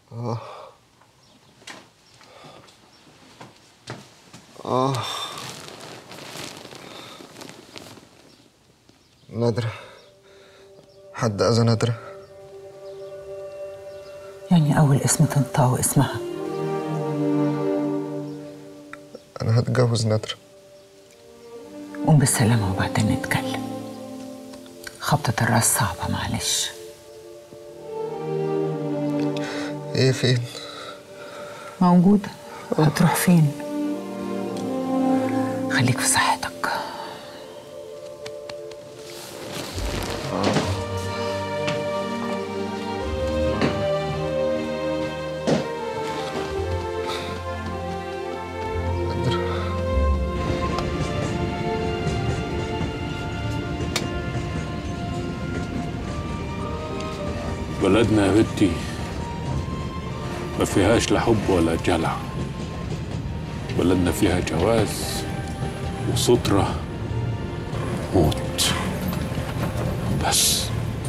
آه آه نادرة حد أذى نادرة يعني أول اسم تنطقه اسمها أنا هتجوز نادرة قوم بالسلامة وبعدين نتكلم خبطة الراس صعبة معلش إيه فين؟ موجودة هتروح فين خليك في صحتك بلدنا يا بنتي ما فيهاش لا حب ولا جلع بلدنا فيها جواز وسترة موت بس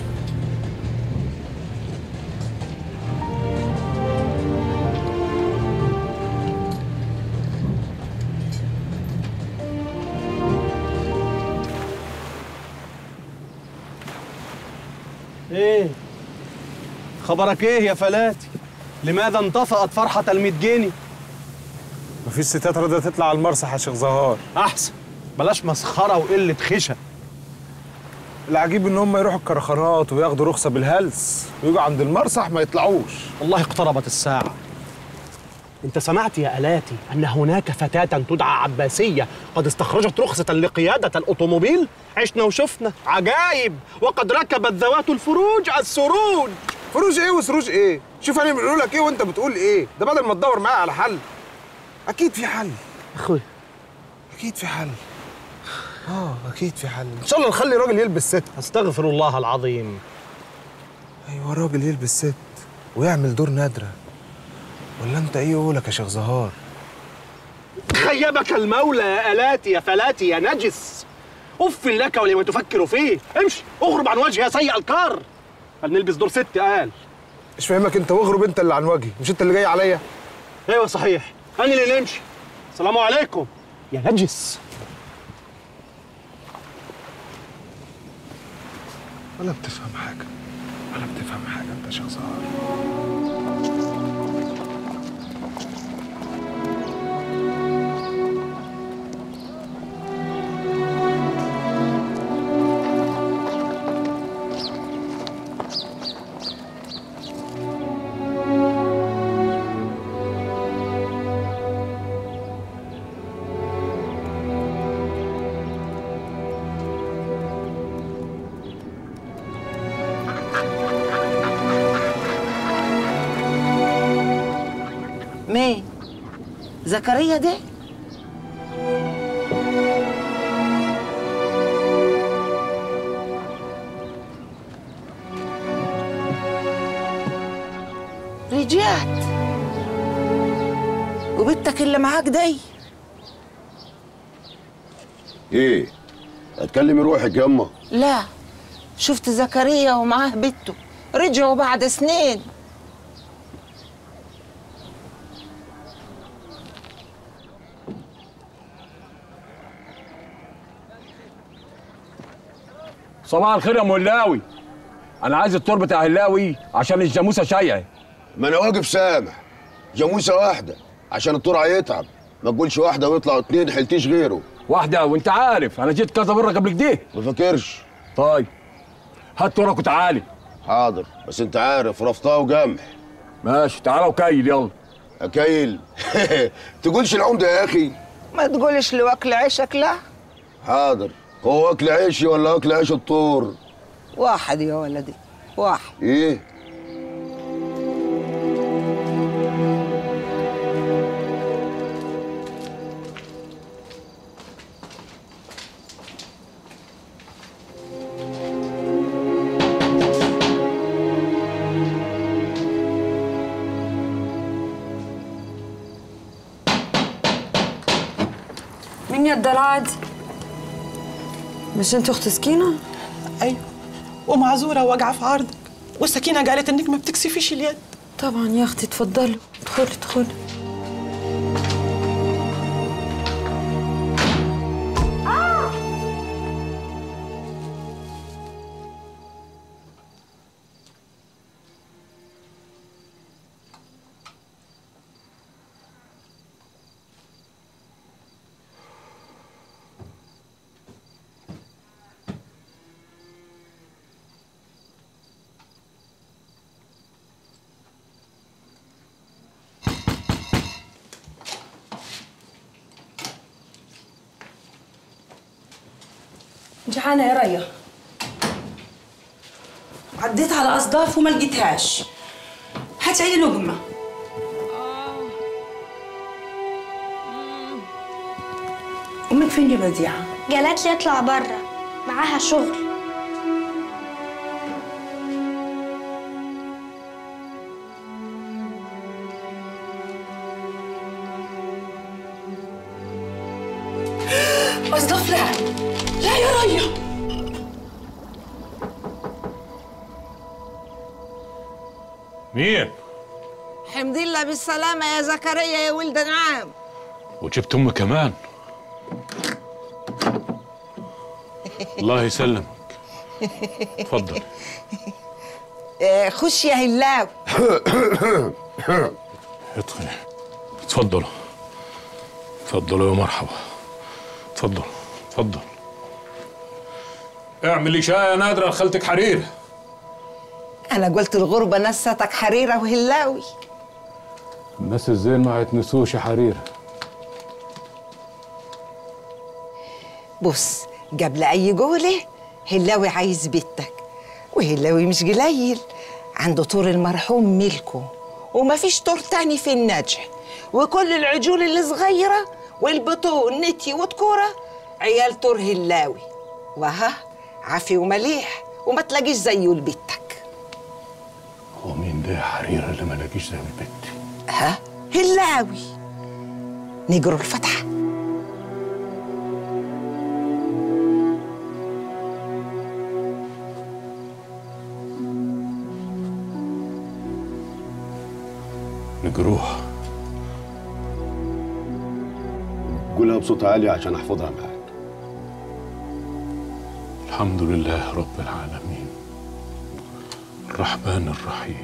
ايه خبرك ايه يا فلاتي لماذا انطفأت فرحة الميت جنيه مفيش ستات راضيه تطلع على المرسح يا شيخ زهار احسن بلاش مسخرة وقلة خشة العجيب ان هم يروحوا الكرخانات وياخدوا رخصه بالهلس ويجوا عند المرسح ما يطلعوش والله اقتربت الساعة انت سمعت يا الاتي ان هناك فتاة تدعى عباسية قد استخرجت رخصة لقيادة الاوتوموبيل عشنا وشفنا عجايب وقد ركبت ذوات الفروج السروج فروج ايه وسروج ايه شوف انا بنقول لك ايه وانت بتقول ايه ده بدل ما تدور معايا على حل اكيد في حل اخوي اكيد في حل اه اكيد في حل ان شاء الله نخلي راجل يلبس ست استغفر الله العظيم ايوه راجل يلبس ست ويعمل دور نادره ولا انت ايه قولك يا شيخ زهار خيبك المولى يا الاتي يا فلاتي يا نجس اف لك ولما تفكر فيه امشي اغرب عن وجهي يا سيء الكار قال نلبس دور ست قال مش فاهمك انت واغرب انت اللي عن وجهي مش انت اللي جاي عليا ايوه صحيح انا اللي نمشي السلام عليكم يا نجس ولا بتفهم حاجه ولا بتفهم حاجه انت يا شيخ زهار مين زكريا ده رجعت وبنتك اللي معاك دي ايه اتكلمي روحك ياما لا شفت زكريا ومعاه بنته رجعوا بعد سنين صباح الخير يا ملاوي انا عايز التور بتاع هلاوي عشان الجاموسه شايعه ما انا واقف سامع جاموسه واحده عشان الطور هيتعب ما تقولش واحده ويطلعوا اتنين حلتيش غيره واحده وانت عارف انا جيت كذا مره قبل كده ما فاكرش طيب هات تورك وتعالي حاضر بس انت عارف رفضها وجمح ماشي تعالى وكيل يلا اكيل تقولش العمده يا اخي ما تقولش لواكل عيشك لا حاضر هو اكل عيشي ولا اكل عيش الطور واحد يا ولدي واحد ايه مين يا الدلع دي؟ مش انت اخت سكينه؟ ايوه ومعذوره وواجعه في عرضك والسكينه قالت انك ما بتكسفيش اليد طبعا يا اختي اتفضلوا ادخلي ادخلي جعانة يا ريا عديت على أصداف وما لقيتهاش هات أي لقمة أمك فين يا بديعة؟ قالت لي اطلع برا معاها شغل أصداف لا لا يا ريا مين؟ حمد الله بالسلامة يا زكريا يا ولد نعام وجبت امي كمان الله يسلمك اتفضل آه، خش يا هلاو ادخل اتفضلوا اتفضلوا يا مرحبا اتفضل اتفضل اعملي شاي يا نادرة لخالتك حرير أنا قلت الغربة نستك حريرة وهلاوي الناس الزين ما هيتنسوش يا حرير بص قبل أي جولة هلاوي عايز بيتك وهلاوي مش قليل عنده طور المرحوم ملكه ومفيش طور تاني في النجح وكل العجول اللي صغيرة والبطون نتي وتكورة عيال طور هلاوي وها عافي ومليح وما تلاقيش زيه لبيتك هو مين ده يا حرير اللي ما لاقيش زي بنتي ها هلاوي نجروا الفتحة نجروح قولها بصوت عالي عشان احفظها معاك الحمد لله رب العالمين الرحمن الرحيم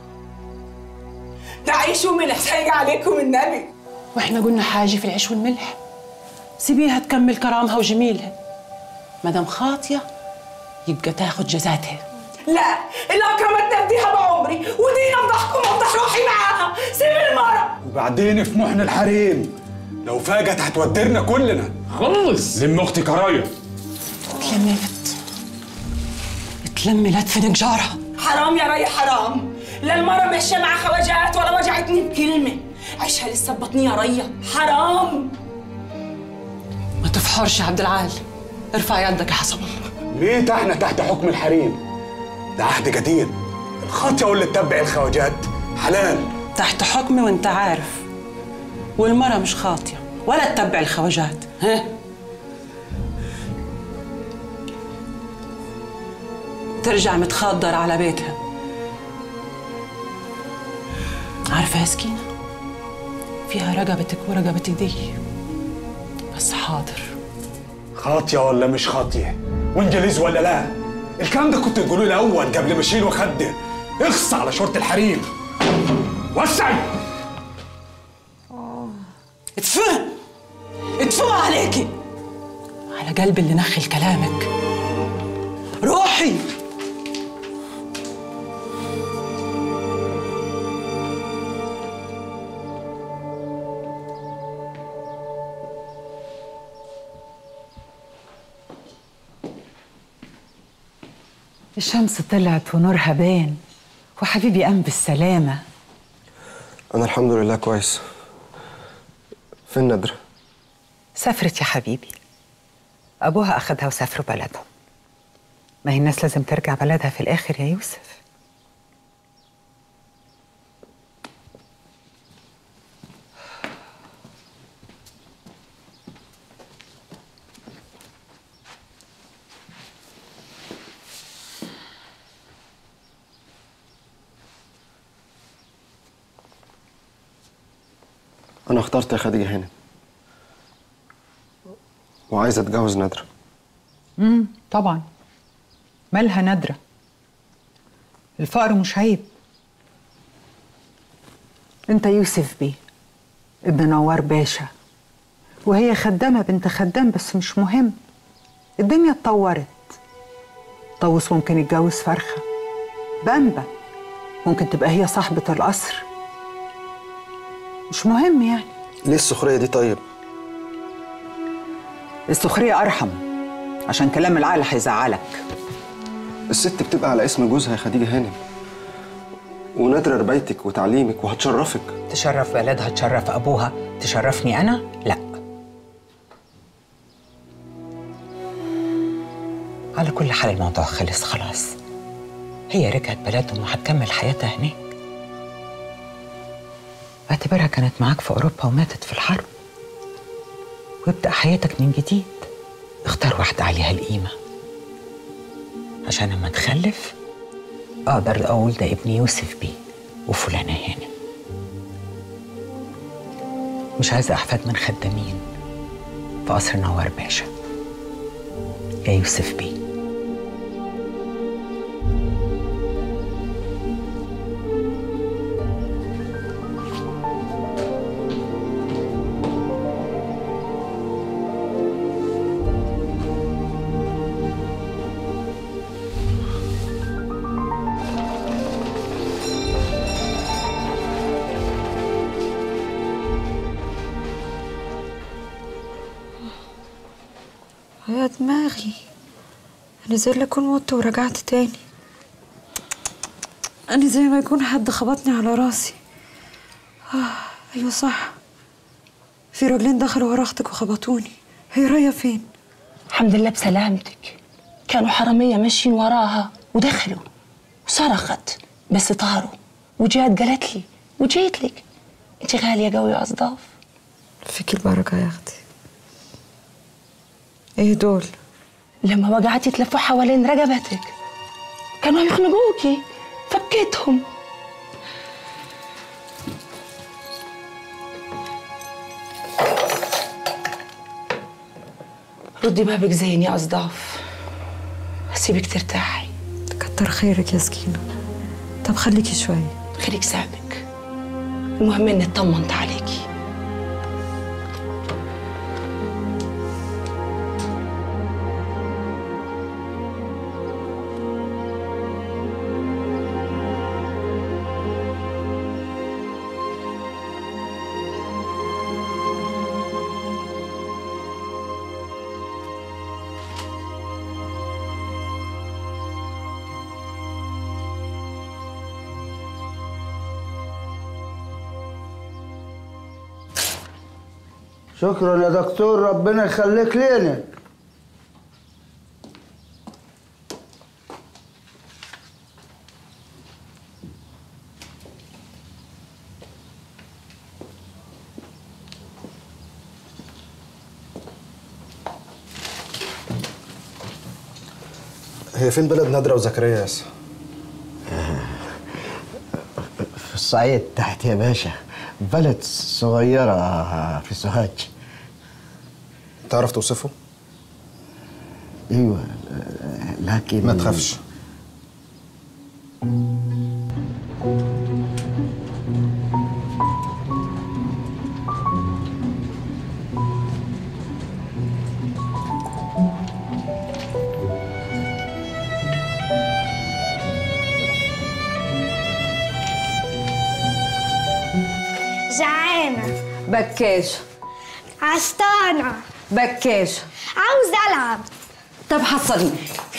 تعيشوا ملح سايق عليكم النبي واحنا قلنا حاجة في العيش والملح سيبيها تكمل كرامها وجميلها مدام خاطية يبقى تاخد جزاتها لا اللي أكرمتنا بديها بعمري ودينا بضحكم وبضح روحي معاها سيب المرة وبعدين في محن الحريم لو فاجت هتودرنا كلنا خلص لم اختي كرايه اتلمي يا بت اتلمي لا تفنك جارها حرام يا ري حرام لا المرة ماشية مع خواجات ولا وجعتني بكلمة عيشها لسه ببطني يا ريا حرام ما تفحرش يا عبد العال ارفع يدك يا حسب الله ليه احنا تحت حكم الحريم ده عهد جديد الخاطية واللي تتبع الخواجات حلال تحت حكمي وانت عارف والمرة مش خاطية ولا تتبع الخواجات ها ترجع متخدر على بيتها عارفة يا سكينة فيها رقبتك ورقبة ايدي بس حاضر خاطية ولا مش خاطية وانجليز ولا لا الكلام ده كنت تقولوه الاول قبل ما اشيل واخدر اخص على شرطة الحريم وسعي اتفهم اتفهم عليكي على قلبي اللي نخل كلامك روحي الشمس طلعت ونورها بان وحبيبي قام بالسلامة أنا الحمد لله كويس فين ندرة؟ سافرت يا حبيبي أبوها أخدها وسافروا بلدهم ما هي الناس لازم ترجع بلدها في الآخر يا يوسف انا اخترت يا خديجه هانم وعايز اتجوز نادره امم طبعا مالها نادرة الفقر مش عيب انت يوسف بيه ابن نوار باشا وهي خدامة بنت خدام بس مش مهم الدنيا اتطورت طاووس ممكن يتجوز فرخة بامبا ممكن تبقى هي صاحبة القصر مش مهم يعني ليه السخريه دي طيب السخرية أرحم عشان كلام العقل هيزعلك الست بتبقى على اسم جوزها يا خديجه هانم ونادره ربايتك وتعليمك وهتشرفك تشرف بلدها تشرف أبوها تشرفني أنا؟ لا على كل حال الموضوع خلص خلاص هي رجعت بلدهم وهتكمل حياتها هناك اعتبرها كانت معاك في أوروبا وماتت في الحرب وابدأ حياتك من جديد اختار واحدة عليها القيمة عشان لما تخلف أقدر أقول ده ابن يوسف بيه وفلانة هنا مش عايزة أحفاد من خدامين في قصر نوار باشا يا يوسف بيه يا دماغي انا زي اللي اكون مت ورجعت تاني انا زي ما يكون حد خبطني على راسي آه ايوه صح في راجلين دخلوا ورا اختك وخبطوني هي رايه فين الحمد لله بسلامتك كانوا حرامية ماشيين وراها ودخلوا وصرخت بس طاروا وجات قالت لي وجيت لك انت غالية قوي يا أصداف فيك البركه يا اختي ايه دول لما وقعتي تلفوا حوالين رقبتك كانوا يخنقوكي فكيتهم ردي بابك زين يا أصداف سيبك ترتاحي كتر خيرك يا سكينه طب خليكي شويه خليك سابك المهم اني اطمنت عليكي شكرا يا دكتور ربنا يخليك لينا هي فين بلد نادره وزكريا ياسا في الصعيد تحت يا باشا بلد صغيرة في سوهاج تعرف توصفه ايوه لكن ما تخافش جعانة بكاشة عشتانة بكاشة عاوز ألعب طب حصليني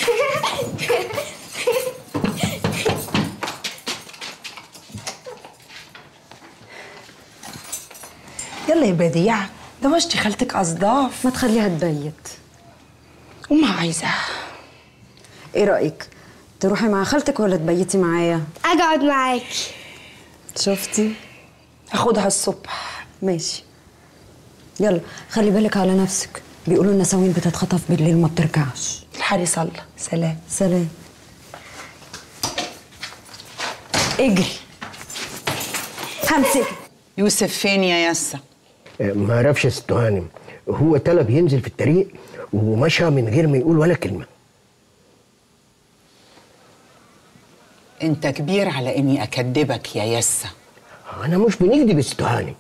يلا يا بديع دوشتي خالتك أصداف ما تخليها تبيت وما عايزة ايه رايك تروحي مع خالتك ولا تبيتي معايا أقعد معاكي شفتي هاخدها الصبح ماشي يلا خلي بالك على نفسك بيقولوا النساوين بتتخطف بالليل ما بترجعش الحال يصلى سلام سلام اجري همسك يوسف فين يا ياسا ما اعرفش يا ست هانم هو طلب ينزل في الطريق ومشى من غير ما يقول ولا كلمه انت كبير على اني اكدبك يا يسا انا مش بنكذب يا ست هانم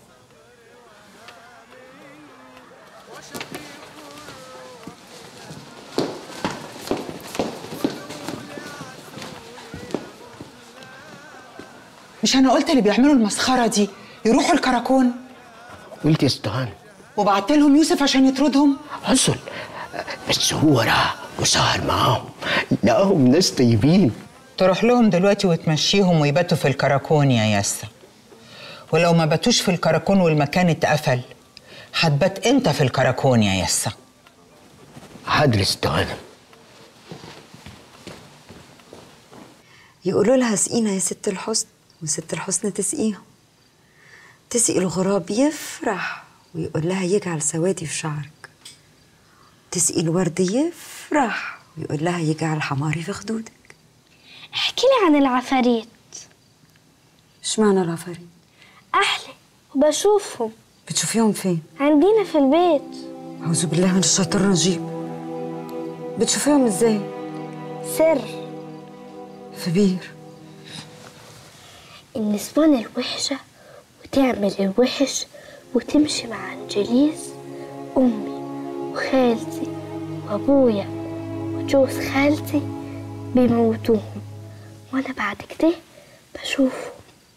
مش انا قلت اللي بيعملوا المسخره دي يروحوا الكراكون قلت يا ست هانم وبعت لهم يوسف عشان يطردهم حصل بس هو راح وسهر معاهم لقاهم ناس طيبين تروح لهم دلوقتي وتمشيهم ويباتوا في الكراكون يا يسا ولو ما باتوش في الكراكون والمكان اتقفل هتبات انت في الكراكون يا يسا حاضر يا ست هانم يقولوا لها سقينا يا ست الحسن وست الحسن تسقيهم تسقي الغراب يفرح ويقول لها يجعل سوادي في شعرك تسقي الورد يفرح ويقول لها يجعل حماري في خدودك احكي لي عن العفاريت اشمعنى العفاريت أحلى وبشوفهم بتشوفيهم فين عندنا في البيت اعوذ بالله من الشيطان الرجيم بتشوفيهم ازاي سر في بير النسوان الوحشة وتعمل الوحش وتمشي مع أنجليز أمي وخالتي وأبويا وجوز خالتي بيموتوهم وأنا بعد كده بشوفه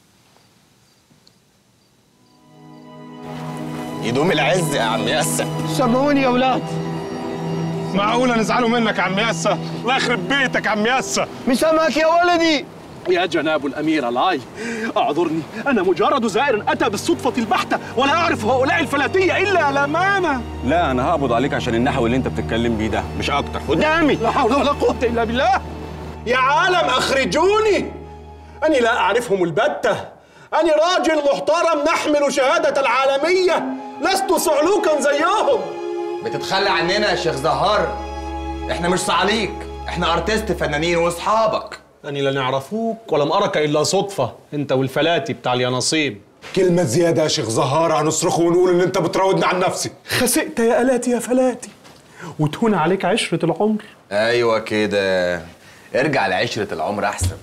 يدوم العز يا عم ياسا سامعوني يا ولاد معقولة نزعلوا منك يا عم ياسا الله يخرب بيتك يا عم ياسا مسامحك يا ولدي يا جناب الأمير العاي أعذرني أنا مجرد زائر أتى بالصدفة البحتة ولا أعرف هؤلاء الفلاتية إلا الأمانة لا انا هقبض عليك عشان النحو اللي انت بتتكلم بيه ده مش اكتر قدامي لا حول ولا قوة إلا بالله يا عالم أخرجوني أني لا أعرفهم البتة أني راجل محترم نحمل شهادة العالمية لست صعلوكا زيهم بتتخلى عننا يا شيخ زهار احنا مش صعاليك احنا ارتست فنانين واصحابك أني لا نعرفوك ولم أرك إلا صدفة أنت والفلاتي بتاع اليانصيب كلمة زيادة يا شيخ زهار هنصرخ ونقول إن أنت بتراودنا عن نفسي خسئت يا آلاتي يا فلاتي وتهون عليك عشرة العمر ايوه كده ارجع لعشرة العمر احسن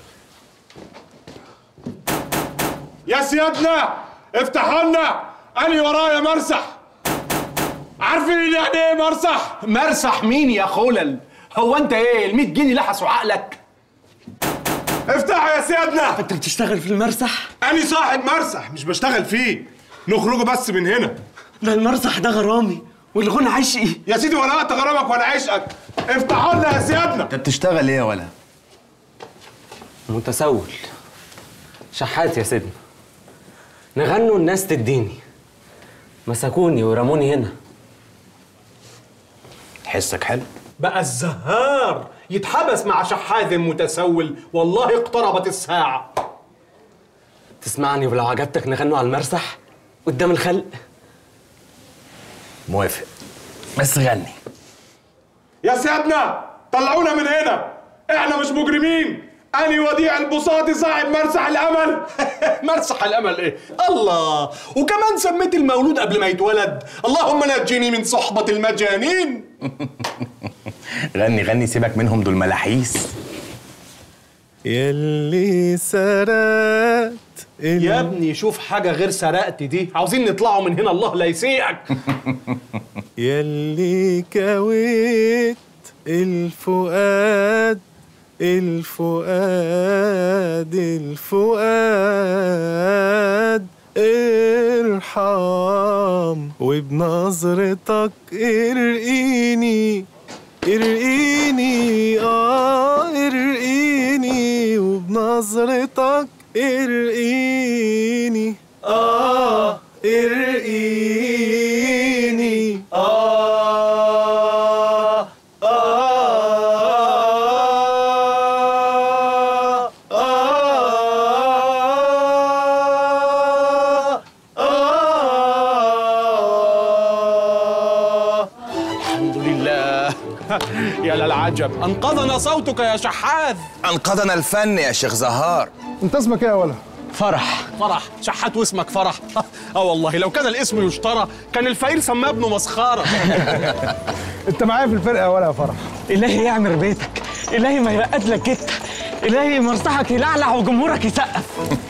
يا سيادنا افتحوا لنا أنا ورايا مرسح عارفين يعني ايه مرسح؟ مرسح مين يا خلل؟ هو انت ايه ال 100 جنيه لحسوا عقلك؟ افتحوا يا سيادنا انت بتشتغل في المرسح؟ أنا صاحب مرسح مش بشتغل فيه نخرجوا بس من هنا ده المرسح ده غرامي والغنى عشقي يا سيدي ولا وقت غرامك ولا عشقك افتحوا لنا يا سيادنا انت بتشتغل ايه يا ولا متسول شحات يا سيدنا نغنوا الناس تديني مسكوني ورموني هنا حسك حلو بقى الزهار يتحبس مع شحاذ متسول والله اقتربت الساعة تسمعني ولو عجبتك نغنوا على المرسح قدام الخلق موافق بس غني يا سيادنا طلعونا من هنا احنا مش مجرمين أنا وديع البساطي صاحب مرسح الأمل مرسح الامل ايه الله وكمان سميت المولود قبل ما يتولد اللهم نجني من صحبة المجانين غني غني سيبك منهم دول ملاحيس يلي سرقت يا ابني شوف حاجة غير سرقت دي عاوزين نطلعوا من هنا الله لا يسيئك يلي كويت الفؤاد الفؤاد الفؤاد ارحم وبنظرتك ارقيني ارقيني اه ارقيني وبنظرتك ارقيني اه ارقيني اه آه الحمد لله يا للعجب انقذنا صوتك يا شحاذ انقذنا الفن يا شيخ زهار انت اسمك ايه يا ولا؟ فرح فرح شحات واسمك فرح اه والله لو كان الاسم يشترى كان الفقير سماه ابنه مسخره انت معايا في الفرقه ولا يا فرح الهي يعمر بيتك الهي ما يرقد لك جتة الهي مرصحك يلعلع وجمهورك يسقف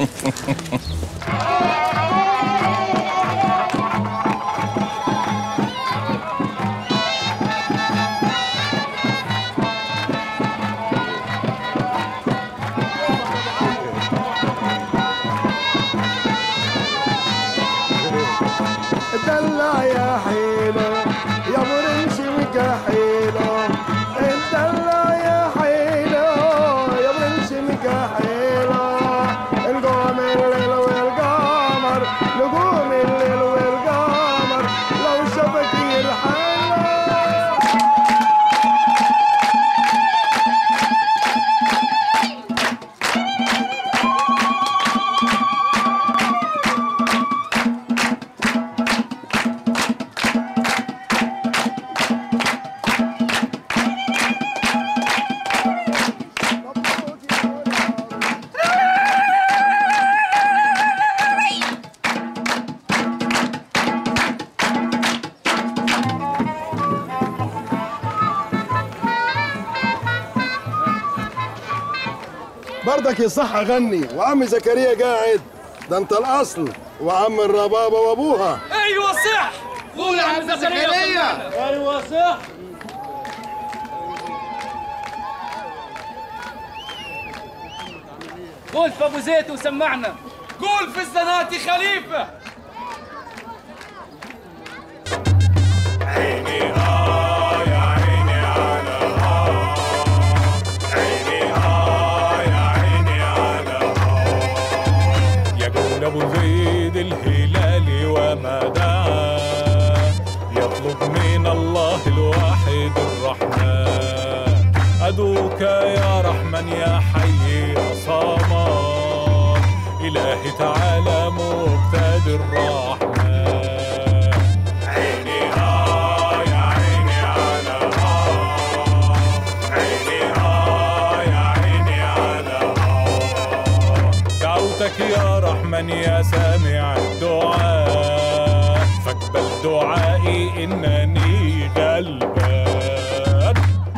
دلع يا حيلو يا برنس مكحيلو دلع يا حيلو يا برنس مكحيلو نقوم الليل والقمر نقوم الليل والقمر لو شافك يرحلو برضك يصح اغني وعم زكريا قاعد ده انت الاصل وعم الربابه وابوها ايوه صح قول يا عم زكريا ايوه صح قول في ابو زيت وسمعنا قول في الزناتي خليفه يقول ابو زيد الهلالي وما دعا يطلب من الله الواحد الرحمن ادوك يا رحمن يا حي يا صمد الهي تعالى مقتدر الرحمن عيني اه يا عيني على اه عيني اه يا عيني على دعوتك يا رحمن يا سامع الدعاء فاقبل دعائي انني غلبان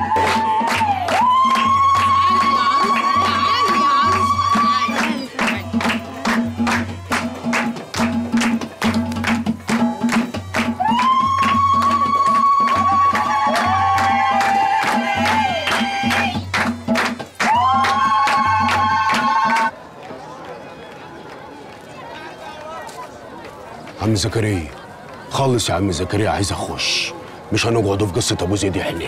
عم زكريا خلص يا عم زكريا عايز اخش مش هنقعد في قصه ابو زيد احنا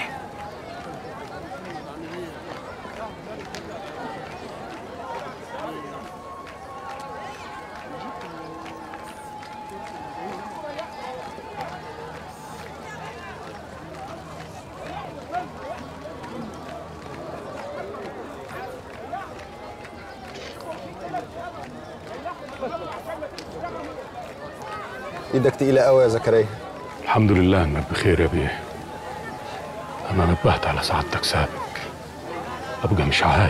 ايدك تقيله قوي يا زكريا الحمد لله انك بخير يا بيه انا نبهت على سعادتك سابق ابقى مش عايد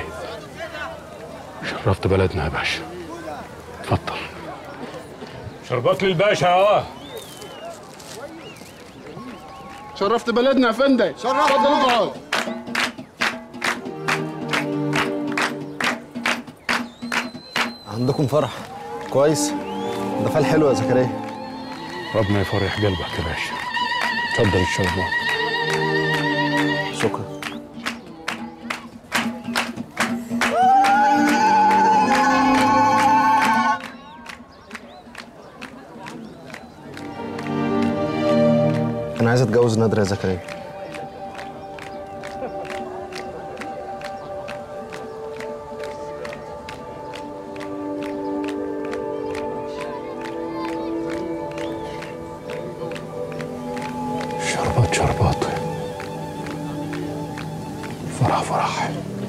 شرفت بلدنا يا باشا اتفضل شربات للباشا اه شرفت بلدنا يا فندم شرفت اتفضل اقعد عندكم فرح كويس ده فال حلو يا زكريا ربنا يفرح قلبك يا باشا اتفضل الشربات شكرا انا عايز اتجوز نادرة يا زكريا شربات شربات فرح فرح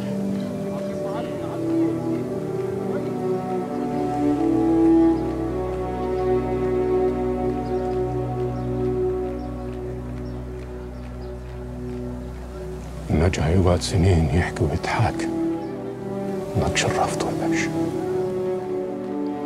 النجا هيقعد سنين يحكي ويضحك انك شرفته يا باشا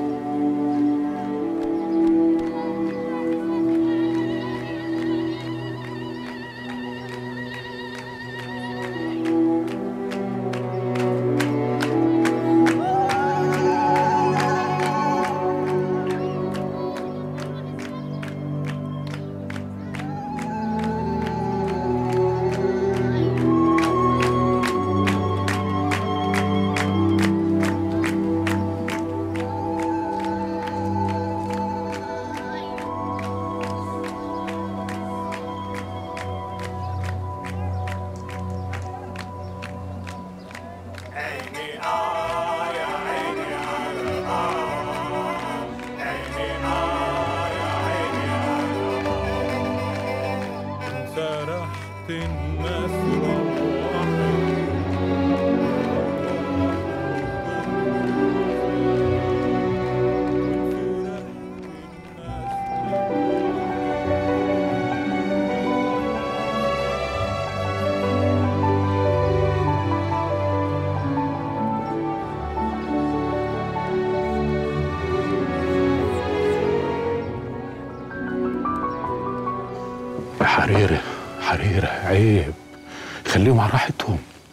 الناس يا حريرة حريرة عيب خليهم على راحتهم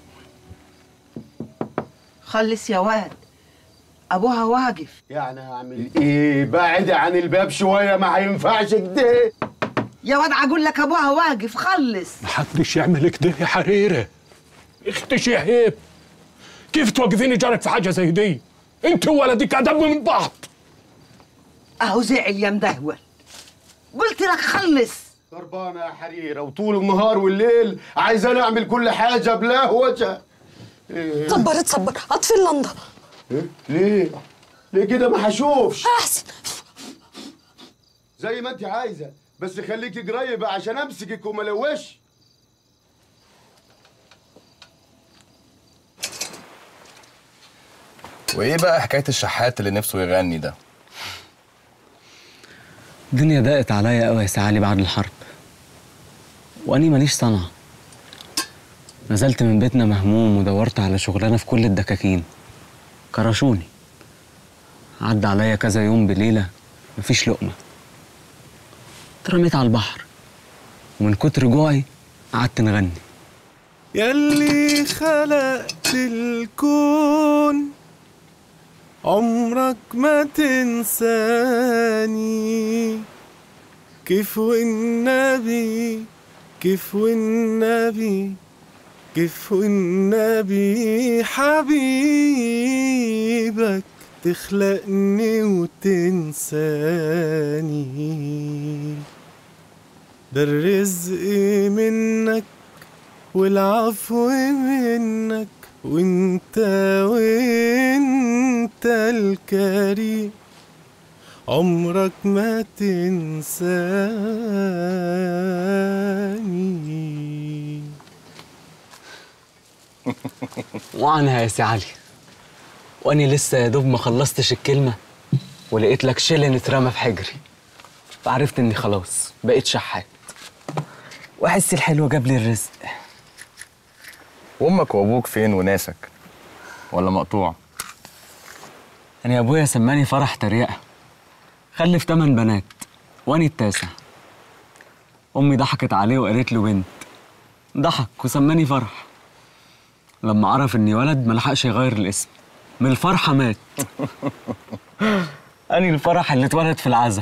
خلص يا واد ابوها واقف يعني هعمل ايه بعد عن الباب شويه ما هينفعش كده يا واد اقول لك ابوها واقف خلص محدش يعمل كده يا حريرة اختشي عيب كيف توقفيني جارك في حاجة زي دي انت وولدك ادب من بعض اهو زعل يا مدهول قلت لك خلص خربانه يا حريره وطول النهار والليل عايزاني اعمل كل حاجه بلا وجه إيه؟ صبر اتصبر اطفي اللنضه إيه؟ ليه؟ ليه كده ما هشوفش احسن زي ما انت عايزه بس خليكي قريبه عشان امسكك وما لوش وايه بقى حكايه الشحات اللي نفسه يغني ده الدنيا ضاقت عليا قوي يا سعالي بعد الحرب واني ماليش صنعة نزلت من بيتنا مهموم ودورت على شغلانة في كل الدكاكين كرشوني عدى عليا كذا يوم بليلة مفيش لقمة اترميت على البحر ومن كتر جوعي قعدت نغني يلي خلقت الكون عمرك ما تنساني كيف والنبي كيف والنبي كيف والنبي حبيبك تخلقني وتنساني ده الرزق منك والعفو منك وانت وانت الكريم عمرك ما تنساني وعنها يا سي علي واني لسه يا دوب ما خلصتش الكلمة ولقيت لك شيلن اترمى في حجري فعرفت اني خلاص بقيت شحات واحس الحلو جاب لي الرزق وامك وابوك فين وناسك ولا مقطوع انا ابويا سماني فرح تريقة خلف تمن بنات واني التاسع امي ضحكت عليه وقالت له بنت ضحك وسماني فرح لما عرف اني ولد ملحقش يغير الاسم من الفرحة مات اني الفرح اللي اتولد في العزا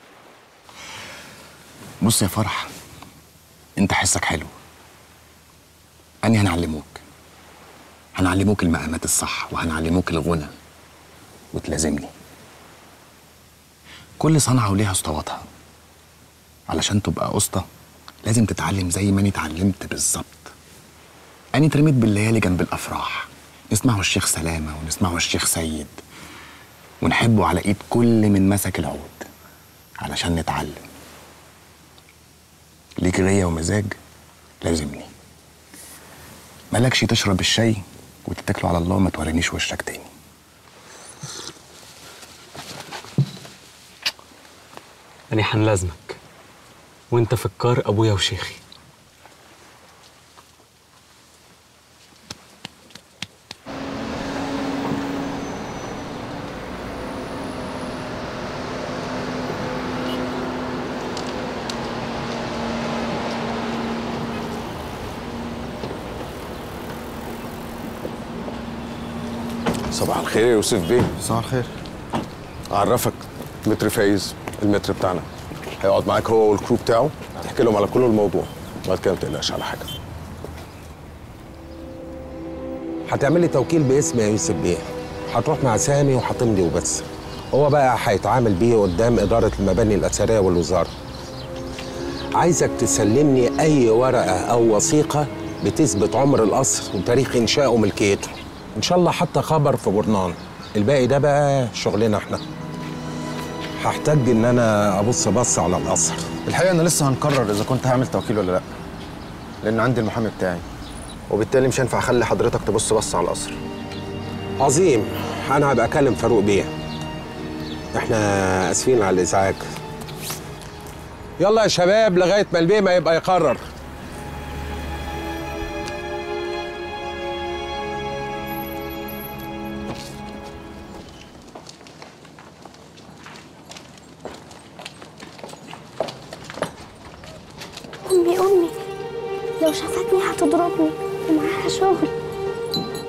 بص يا فرح انت حسك حلو أني هنعلموك هنعلموك المقامات الصح وهنعلموك الغنى وتلازمني كل صنعة وليها اسطواتها علشان تبقى اسطى لازم تتعلم زي ما أنا اتعلمت بالظبط أنا اترميت بالليالي جنب الأفراح نسمعه الشيخ سلامة ونسمعه الشيخ سيد ونحبه على إيد كل من مسك العود علشان نتعلم ليك غية ومزاج لازمني مالكش تشرب الشاي وتتكلوا على الله ما تورينيش وشك تاني اني حنلازمك وانت في الكار ابويا وشيخي صباح الخير يا يوسف بيه صباح الخير اعرفك متر فايز المتر بتاعنا هيقعد معاك هو والكرو بتاعه تحكي لهم على كل الموضوع بعد كده ما تقلقش على حاجه هتعملي توكيل باسم يا يوسف بيه هتروح مع سامي وهتمضي وبس هو بقى هيتعامل بيه قدام إدارة المباني الأثرية والوزارة عايزك تسلمني أي ورقة أو وثيقة بتثبت عمر القصر وتاريخ إنشائه وملكيته إن شاء الله حتى خبر في جورنان الباقي ده بقى شغلنا احنا هحتاج إن أنا أبص بص على القصر الحقيقه انا لسه هنقرر اذا كنت هعمل توكيل ولا لا لان عندي المحامي بتاعي وبالتالي مش هينفع اخلي حضرتك تبص بص على القصر عظيم انا هبقى اكلم فاروق بيه احنا اسفين على الازعاج يلا يا شباب لغايه ما البيه ما يبقى يقرر أمي أمي لو شافتني هتضربني ومعاها شغل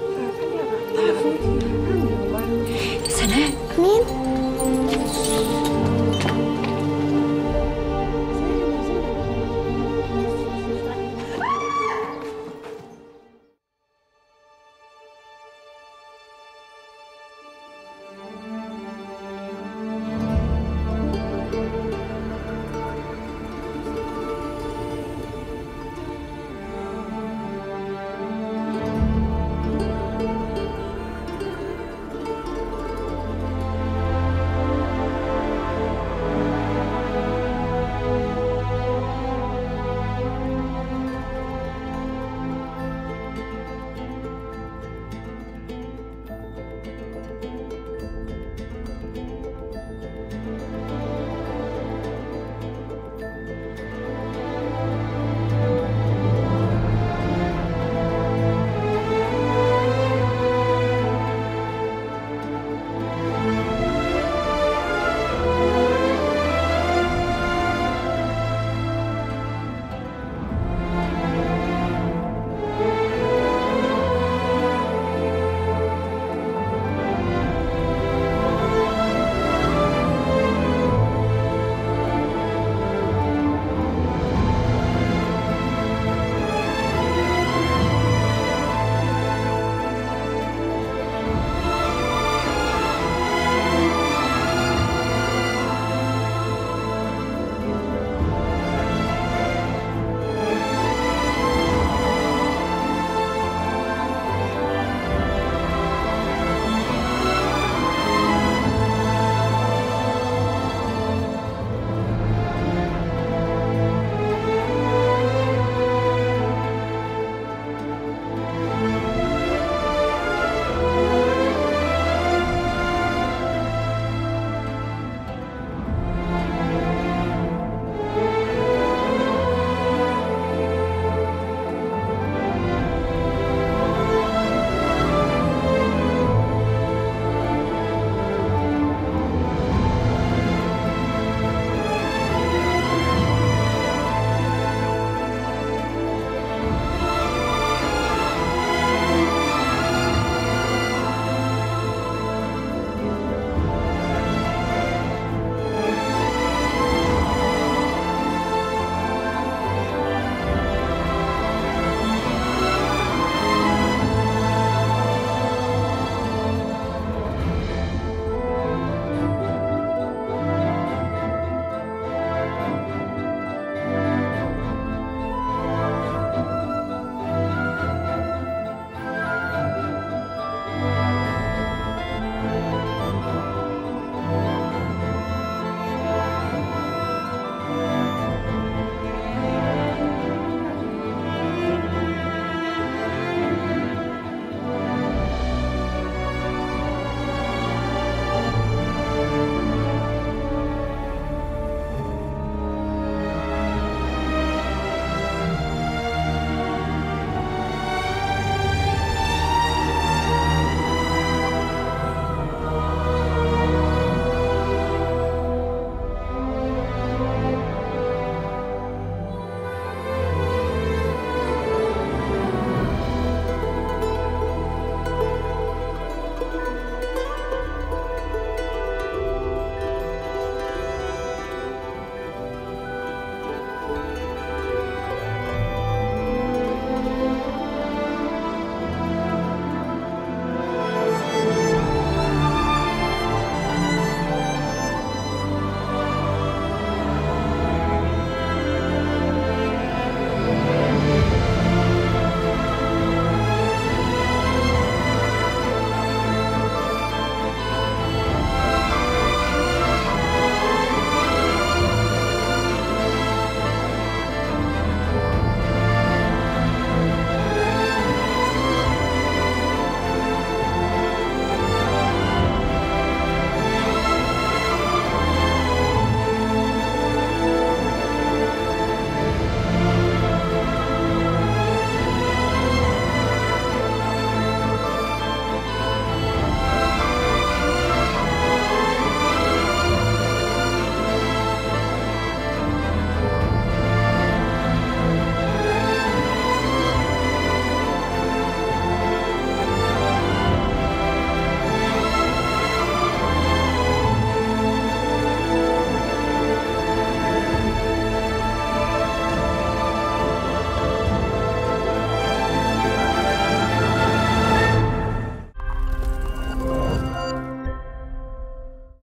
سناء مين؟